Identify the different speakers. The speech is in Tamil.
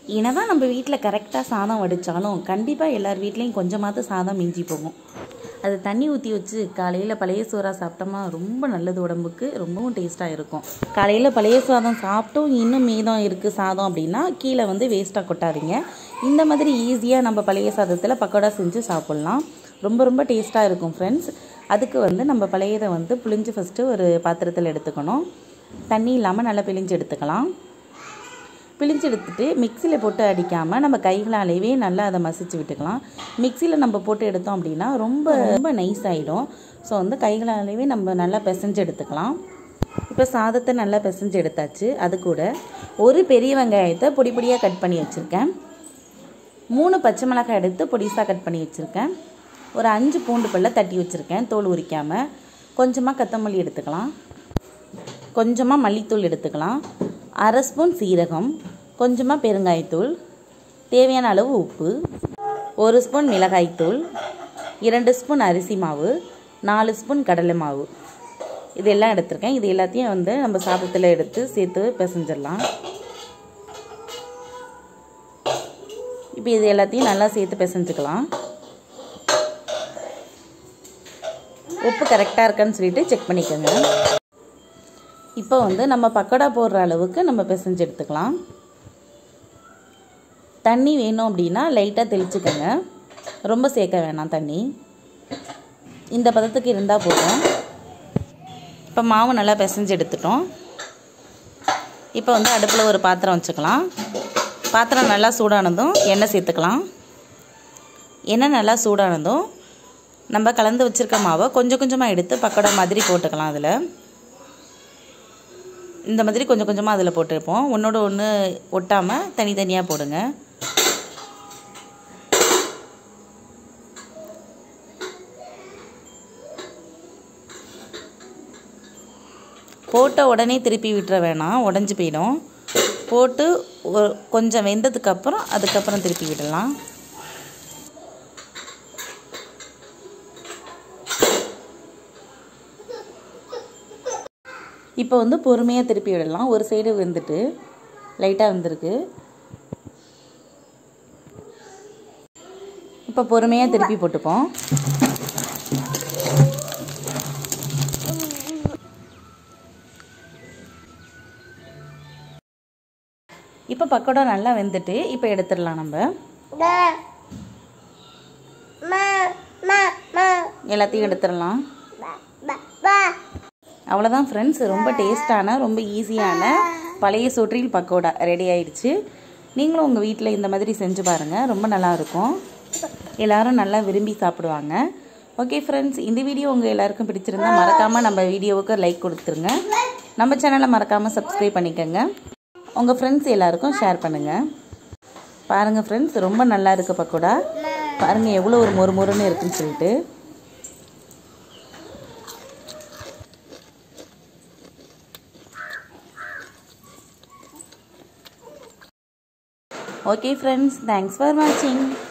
Speaker 1: என்னதான் நம்ம வீட்டில் கரெக்டாக சாதம் வடித்தாலும் கண்டிப்பாக எல்லார் வீட்லேயும் கொஞ்சமாவது சாதம் மிஞ்சி போகும் அது தண்ணி ஊற்றி வச்சு காலையில் பழைய சோறாக சாப்பிட்டோமா ரொம்ப நல்லது உடம்புக்கு ரொம்பவும் டேஸ்ட்டாக இருக்கும் காலையில் பழைய சாதம் சாப்பிட்டும் இன்னும் மீதம் இருக்குது சாதம் அப்படின்னா கீழே வந்து வேஸ்ட்டாக கொட்டாதீங்க இந்த மாதிரி ஈஸியாக நம்ம பழைய சாதத்தில் பக்கோடா செஞ்சு சாப்பிட்லாம் ரொம்ப ரொம்ப டேஸ்ட்டாக இருக்கும் ஃப்ரெண்ட்ஸ் அதுக்கு வந்து நம்ம பழையதை வந்து புளிஞ்சு ஃபஸ்ட்டு ஒரு பாத்திரத்தில் எடுத்துக்கணும் தண்ணி இல்லாமல் நல்லா பிழிஞ்சு எடுத்துக்கலாம் பிழிஞ்சு எடுத்துட்டு மிக்சியில் போட்டு அடிக்காமல் நம்ம கைகளாலேயே நல்லா அதை மசிச்சு விட்டுக்கலாம் மிக்சியில் நம்ம போட்டு எடுத்தோம் அப்படின்னா ரொம்ப ரொம்ப நைஸ் ஆகிடும் ஸோ வந்து கைகளாலேயே நம்ம நல்லா பிசைஞ்சு எடுத்துக்கலாம் இப்போ சாதத்தை நல்லா பிசைஞ்சு எடுத்தாச்சு அது கூட ஒரு பெரிய வெங்காயத்தை பொடி பொடியாக கட் பண்ணி வச்சுருக்கேன் மூணு பச்சை மிளகாய் எடுத்து பொடிசாக கட் பண்ணி வச்சுருக்கேன் ஒரு அஞ்சு பூண்டு பல்ல தட்டி வச்சுருக்கேன் தோல் உரிக்காமல் கொஞ்சமாக கொத்தமல்லி எடுத்துக்கலாம் கொஞ்சமாக மல்லித்தூள் எடுத்துக்கலாம் அரை ஸ்பூன் சீரகம் கொஞ்சமாக பெருங்காயத்தூள் தேவையான அளவு உப்பு ஒரு ஸ்பூன் மிளகாய்த்தூள் இரண்டு ஸ்பூன் அரிசி மாவு நாலு ஸ்பூன் கடலை மாவு இது எல்லாம் எடுத்திருக்கேன் இது எல்லாத்தையும் வந்து நம்ம சாதத்தில் எடுத்து சேர்த்து பிசைஞ்சிடலாம் இப்போ இது எல்லாத்தையும் நல்லா சேர்த்து பிசைஞ்சுக்கலாம் உப்பு கரெக்டாக இருக்கான்னு சொல்லிட்டு செக் பண்ணிக்கோங்க இப்போ வந்து நம்ம பக்கோடா போடுற அளவுக்கு நம்ம பிசைஞ்சு எடுத்துக்கலாம் தண்ணி வேணும் அப்படின்னா லைட்டாக தெளிச்சுக்கோங்க ரொம்ப சேர்க்க வேணாம் தண்ணி இந்த பதத்துக்கு இருந்தால் போதும் இப்போ மாவு நல்லா பிசைஞ்சு எடுத்துட்டோம் இப்போ வந்து அடுப்பில் ஒரு பாத்திரம் வச்சுக்கலாம் பாத்திரம் நல்லா சூடானதும் எண்ணெய் சேர்த்துக்கலாம் எண்ணெய் நல்லா சூடானதும் நம்ம கலந்து வச்சுருக்க மாவை கொஞ்சம் கொஞ்சமாக எடுத்து பக்கோடா மாதிரி போட்டுக்கலாம் அதில் இந்த மாதிரி கொஞ்சம் கொஞ்சமாக அதில் போட்டுருப்போம் ஒன்றோட ஒன்று ஒட்டாமல் தனித்தனியாக போடுங்க போட்ட உடனே திருப்பி விட்டுற வேணாம் உடஞ்சி போயிடும் போட்டு ஒரு கொஞ்சம் வெந்ததுக்கப்புறம் அதுக்கப்புறம் திருப்பி விடலாம் இப்போ வந்து பொறுமையாக திருப்பி விடலாம் ஒரு சைடு வெந்துட்டு லைட்டாக வந்திருக்கு இப்போ பொறுமையாக திருப்பி போட்டுப்போம் இப்போ பக்கோடா நல்லா வெந்துட்டு இப்போ எடுத்துடலாம் நம்ம எல்லாத்தையும் எடுத்துடலாம் அவ்வளோதான் ஃப்ரெண்ட்ஸ் ரொம்ப டேஸ்டான ரொம்ப ஈஸியான பழைய சோற்றில் பக்கோடா ரெடி ஆயிடுச்சு நீங்களும் உங்கள் வீட்டில் இந்த மாதிரி செஞ்சு பாருங்கள் ரொம்ப நல்லாயிருக்கும் எல்லாரும் நல்லா விரும்பி சாப்பிடுவாங்க ஓகே ஃப்ரெண்ட்ஸ் இந்த வீடியோ உங்கள் எல்லாருக்கும் பிடிச்சிருந்தா மறக்காமல் நம்ம வீடியோவுக்கு லைக் கொடுத்துருங்க நம்ம சேனலை மறக்காமல் சப்ஸ்கிரைப் பண்ணிக்கோங்க உங்கள் ஃப்ரெண்ட்ஸ் எல்லாருக்கும் ஷேர் பண்ணுங்கள் பாருங்கள் ஃப்ரெண்ட்ஸ் ரொம்ப நல்லா இருக்குது பக்கோடா பாருங்கள் எவ்வளோ ஒரு மொறு மொறுன்னு இருக்குன்னு சொல்லிட்டு Okay friends, thanks for watching.